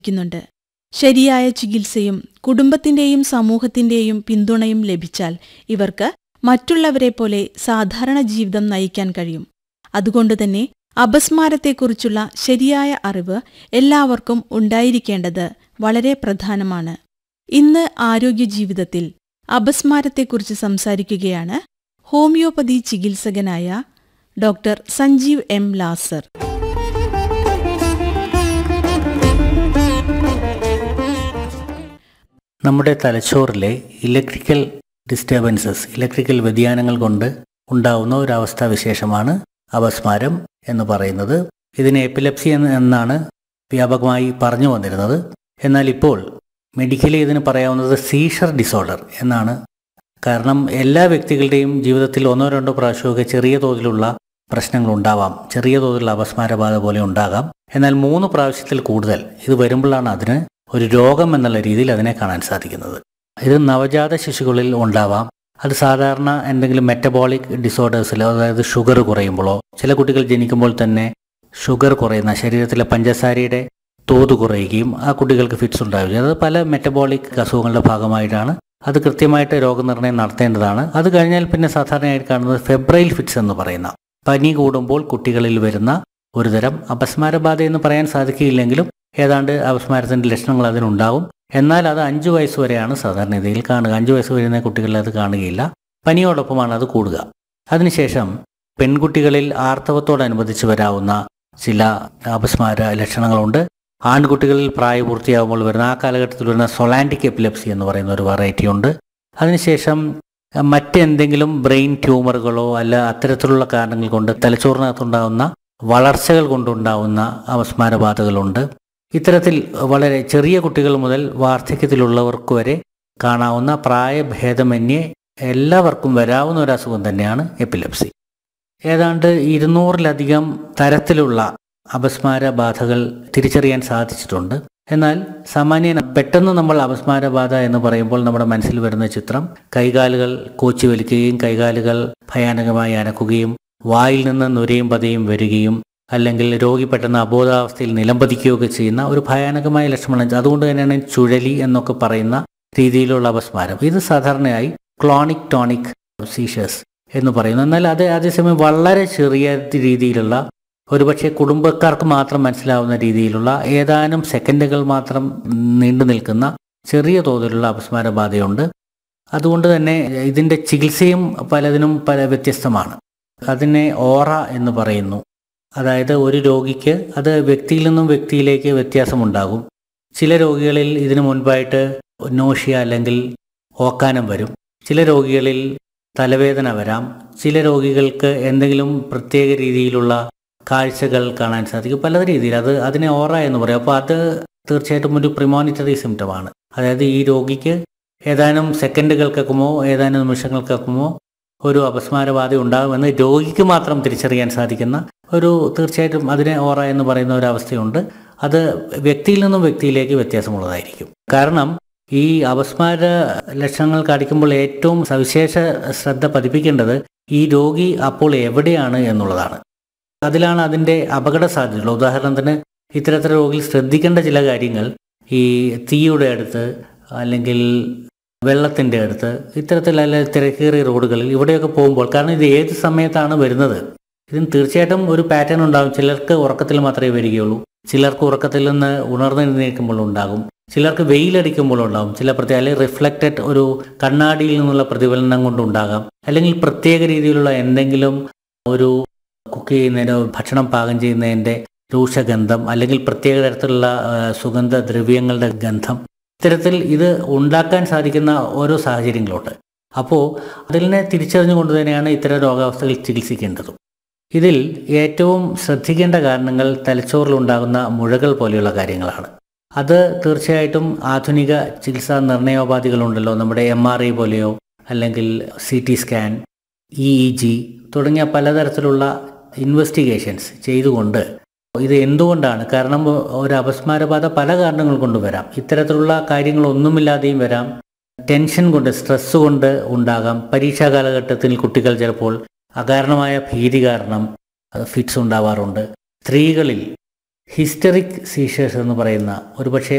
ക്കുന്നുണ്ട് ശരിയായ ചികിത്സയും കുടുംബത്തിന്റെയും സമൂഹത്തിന്റെയും പിന്തുണയും ലഭിച്ചാൽ ഇവർക്ക് മറ്റുള്ളവരെ പോലെ സാധാരണ ജീവിതം നയിക്കാൻ കഴിയും അതുകൊണ്ടുതന്നെ അപസ്മാരത്തെക്കുറിച്ചുള്ള ശരിയായ അറിവ് എല്ലാവർക്കും ഉണ്ടായിരിക്കേണ്ടത് വളരെ പ്രധാനമാണ് ഇന്ന് ആരോഗ്യ ജീവിതത്തിൽ അപസ്മാരത്തെക്കുറിച്ച് സംസാരിക്കുകയാണ് ഹോമിയോപ്പതി ചികിത്സകനായ ഡോക്ടർ സഞ്ജീവ് എം ലാസർ നമ്മുടെ തലച്ചോറിലെ ഇലക്ട്രിക്കൽ ഡിസ്റ്റർബൻസസ് ഇലക്ട്രിക്കൽ വ്യതിയാനങ്ങൾ കൊണ്ട് ഉണ്ടാവുന്ന ഒരു അവസ്ഥാവിശേഷമാണ് അപസ്മാരം എന്ന് പറയുന്നത് ഇതിനെ എപ്പിലെപ്സി എന്ന് എന്നാണ് വ്യാപകമായി പറഞ്ഞു വന്നിരുന്നത് എന്നാൽ ഇപ്പോൾ മെഡിക്കലി ഇതിന് പറയാവുന്നത് സീഷർ ഡിസോർഡർ എന്നാണ് കാരണം എല്ലാ വ്യക്തികളുടെയും ജീവിതത്തിൽ ഒന്നോ രണ്ടോ പ്രാവശ്യമൊക്കെ ചെറിയ തോതിലുള്ള പ്രശ്നങ്ങൾ ഉണ്ടാവാം ചെറിയ തോതിലുള്ള അപസ്മാരബാധ പോലെ ഉണ്ടാകാം എന്നാൽ മൂന്ന് പ്രാവശ്യത്തിൽ കൂടുതൽ ഇത് വരുമ്പോഴാണ് അതിന് ഒരു രോഗം എന്നുള്ള രീതിയിൽ അതിനെ കാണാൻ സാധിക്കുന്നത് ഇത് നവജാത ശിശുക്കളിൽ ഉണ്ടാവാം അത് സാധാരണ എന്തെങ്കിലും മെറ്റബോളിക് ഡിസോർഡേഴ്സിലോ അതായത് ഷുഗർ കുറയുമ്പോഴോ ചില കുട്ടികൾ ജനിക്കുമ്പോൾ തന്നെ ഷുഗർ കുറയുന്ന ശരീരത്തിലെ പഞ്ചസാരയുടെ തോത് കുറയുകയും ആ കുട്ടികൾക്ക് ഫിറ്റ്സ് ഉണ്ടാവുകയും അത് പല മെറ്റബോളിക് അസുഖങ്ങളുടെ ഭാഗമായിട്ടാണ് അത് കൃത്യമായിട്ട് രോഗനിർണയം നടത്തേണ്ടതാണ് അത് കഴിഞ്ഞാൽ പിന്നെ സാധാരണയായിട്ട് കാണുന്നത് ഫെബ്രൈൽ ഫിറ്റ്സ് എന്ന് പറയുന്ന പനി കൂടുമ്പോൾ കുട്ടികളിൽ വരുന്ന ഒരുതരം അപസ്മാരബാധ എന്ന് പറയാൻ സാധിക്കില്ലെങ്കിലും ഏതാണ്ട് അപസ്മാരത്തിൻ്റെ ലക്ഷണങ്ങൾ അതിനുണ്ടാവും എന്നാൽ അത് അഞ്ച് വയസ്സ് വരെയാണ് സാധാരണഗതിയിൽ കാണുക അഞ്ച് വയസ്സ് വരുന്ന കുട്ടികളിൽ അത് കാണുകയില്ല പനിയോടൊപ്പമാണ് അത് കൂടുക അതിനുശേഷം പെൺകുട്ടികളിൽ ആർത്തവത്തോടനുബന്ധിച്ച് വരാവുന്ന ചില അപസ്മാര ലക്ഷണങ്ങളുണ്ട് ആൺകുട്ടികളിൽ പ്രായപൂർത്തിയാകുമ്പോൾ വരുന്ന ആ കാലഘട്ടത്തിൽ വരുന്ന സൊലാൻറ്റിക് എപ്പിലെപ്സി എന്ന് പറയുന്ന ഒരു വെറൈറ്റി ഉണ്ട് അതിനുശേഷം മറ്റെന്തെങ്കിലും ബ്രെയിൻ ട്യൂമറുകളോ അല്ല അത്തരത്തിലുള്ള കാരണങ്ങൾ കൊണ്ട് തലച്ചോറിനകത്തുണ്ടാകുന്ന വളർച്ചകൾ കൊണ്ടുണ്ടാകുന്ന അപസ്മാരബാധകളുണ്ട് ഇത്തരത്തിൽ വളരെ ചെറിയ കുട്ടികൾ മുതൽ വാർദ്ധക്യത്തിലുള്ളവർക്ക് വരെ കാണാവുന്ന പ്രായഭേദമന്യേ എല്ലാവർക്കും വരാവുന്ന ഒരു അസുഖം തന്നെയാണ് എപ്പിലെപ്സി ഏതാണ്ട് ഇരുന്നൂറിലധികം തരത്തിലുള്ള അപസ്മാര ബാധകൾ തിരിച്ചറിയാൻ സാധിച്ചിട്ടുണ്ട് എന്നാൽ സാമാന്യന പെട്ടെന്ന് നമ്മൾ അപസ്മാരബാധ എന്ന് പറയുമ്പോൾ നമ്മുടെ മനസ്സിൽ വരുന്ന ചിത്രം കൈകാലുകൾ കോച്ചി വലിക്കുകയും കൈകാലുകൾ ഭയാനകമായി അനക്കുകയും വായിൽ നിന്ന് നുരയും പതയും വരികയും അല്ലെങ്കിൽ രോഗി പെട്ടെന്ന് അബോധാവസ്ഥയിൽ നിലംപതിക്കുകയൊക്കെ ചെയ്യുന്ന ഒരു ഭയാനകമായ ലക്ഷണമാണ് അതുകൊണ്ട് തന്നെയാണ് ചുഴലി എന്നൊക്കെ പറയുന്ന രീതിയിലുള്ള അപസ്മാരം ഇത് സാധാരണയായി ക്ലോണിക് ടോണിക് സീഷേഴ്സ് എന്ന് പറയുന്നു എന്നാൽ അത് അതേസമയം വളരെ ചെറിയ രീതിയിലുള്ള ഒരുപക്ഷെ കുടുംബക്കാർക്ക് മാത്രം മനസ്സിലാവുന്ന രീതിയിലുള്ള ഏതാനും സെക്കൻഡുകൾ മാത്രം നീണ്ടു നിൽക്കുന്ന ചെറിയ തോതിലുള്ള അപസ്മാരബാധയുണ്ട് അതുകൊണ്ട് തന്നെ ഇതിൻ്റെ ചികിത്സയും പലതിനും പല വ്യത്യസ്തമാണ് അതിനെ ഓറ എന്ന് പറയുന്നു അതായത് ഒരു രോഗിക്ക് അത് വ്യക്തിയിൽ നിന്നും വ്യക്തിയിലേക്ക് വ്യത്യാസമുണ്ടാകും ചില രോഗികളിൽ ഇതിനു മുൻപായിട്ട് നോഷ്യ അല്ലെങ്കിൽ ഓക്കാനം വരും ചില രോഗികളിൽ തലവേദന വരാം ചില രോഗികൾക്ക് എന്തെങ്കിലും പ്രത്യേക രീതിയിലുള്ള കാഴ്ചകൾ കാണാൻ സാധിക്കും പല രീതിയിൽ അത് അതിനെ ഓറ എന്ന് പറയും അപ്പോൾ അത് തീർച്ചയായിട്ടും ഒരു പ്രിമോണിറ്ററി സിംറ്റമാണ് അതായത് ഈ രോഗിക്ക് ഏതാനും സെക്കൻഡുകൾക്കൊക്കുമോ ഏതാനും നിമിഷങ്ങൾക്കൊക്കുമോ ഒരു അപസ്മാരബാധ ഉണ്ടാകുമെന്ന് രോഗിക്ക് മാത്രം തിരിച്ചറിയാൻ സാധിക്കുന്ന ഒരു തീർച്ചയായിട്ടും അതിനെ ഓറ എന്ന് പറയുന്ന ഒരു അവസ്ഥയുണ്ട് അത് വ്യക്തിയിൽ നിന്നും വ്യക്തിയിലേക്ക് വ്യത്യാസമുള്ളതായിരിക്കും കാരണം ഈ അപസ്മാര ലക്ഷണങ്ങൾ കാണിക്കുമ്പോൾ ഏറ്റവും സവിശേഷ ശ്രദ്ധ പതിപ്പിക്കേണ്ടത് ഈ രോഗി അപ്പോൾ എവിടെയാണ് എന്നുള്ളതാണ് അതിലാണ് അതിൻ്റെ അപകട സാധ്യതകൾ ഉദാഹരണത്തിന് ഇത്തരത്തിലുള്ള രോഗികൾ ശ്രദ്ധിക്കേണ്ട ചില കാര്യങ്ങൾ ഈ തീയുടെ അടുത്ത് അല്ലെങ്കിൽ വെള്ളത്തിൻ്റെ അടുത്ത് ഇത്തരത്തിൽ അല്ലെങ്കിൽ തിരക്കേറിയ റോഡുകളിൽ ഇവിടെയൊക്കെ പോകുമ്പോൾ കാരണം ഇത് ഏത് സമയത്താണ് വരുന്നത് ഇതിന് തീർച്ചയായിട്ടും ഒരു പാറ്റേൺ ഉണ്ടാകും ചിലർക്ക് ഉറക്കത്തിൽ മാത്രമേ വരികയുള്ളൂ ചിലർക്ക് ഉറക്കത്തിൽ നിന്ന് ഉണർന്നെഴുന്നേൽക്കുമ്പോൾ ഉണ്ടാകും ചിലർക്ക് വെയിലടിക്കുമ്പോൾ ഉണ്ടാകും ചില പ്രത്യേക അല്ലെങ്കിൽ റിഫ്ലക്റ്റഡ് ഒരു കണ്ണാടിയിൽ നിന്നുള്ള പ്രതിഫലനം കൊണ്ടുണ്ടാകാം അല്ലെങ്കിൽ പ്രത്യേക രീതിയിലുള്ള എന്തെങ്കിലും ഒരു കുക്ക് ചെയ്യുന്നതിനോ ഭക്ഷണം പാകം ചെയ്യുന്നതിൻ്റെ രൂക്ഷഗന്ധം അല്ലെങ്കിൽ പ്രത്യേക തരത്തിലുള്ള സുഗന്ധ ദ്രവ്യങ്ങളുടെ ഗന്ധം ഇത്തരത്തിൽ ഇത് ഉണ്ടാക്കാൻ സാധിക്കുന്ന ഓരോ സാഹചര്യങ്ങളുണ്ട് അപ്പോൾ അതിനെ തിരിച്ചറിഞ്ഞുകൊണ്ട് തന്നെയാണ് ഇത്തരം രോഗാവസ്ഥകൾ ചികിത്സിക്കേണ്ടതും ഇതിൽ ഏറ്റവും ശ്രദ്ധിക്കേണ്ട കാരണങ്ങൾ തലച്ചോറിലുണ്ടാകുന്ന മുഴകൾ പോലെയുള്ള കാര്യങ്ങളാണ് അത് തീർച്ചയായിട്ടും ആധുനിക ചികിത്സാ നിർണയോപാധികളുണ്ടല്ലോ നമ്മുടെ എം ആർ ഐ പോലെയോ അല്ലെങ്കിൽ C T scan E E G തുടങ്ങിയ പലതരത്തിലുള്ള ഇൻവെസ്റ്റിഗേഷൻസ് ചെയ്തുകൊണ്ട് ഇത് എന്തുകൊണ്ടാണ് കാരണം ഒരു അപസ്മാരബാധ പല കാരണങ്ങൾ കൊണ്ട് വരാം ഇത്തരത്തിലുള്ള കാര്യങ്ങളൊന്നുമില്ലാതെയും വരാം ടെൻഷൻ കൊണ്ട് സ്ട്രെസ് കൊണ്ട് ഉണ്ടാകാം പരീക്ഷാ കാലഘട്ടത്തിൽ കുട്ടികൾ ചിലപ്പോൾ അകാരണമായ ഭീതി കാരണം ഫിറ്റ്സ് ഉണ്ടാവാറുണ്ട് സ്ത്രീകളിൽ ഹിസ്റ്ററിക് സീഷേഴ്സ് എന്ന് പറയുന്ന ഒരുപക്ഷെ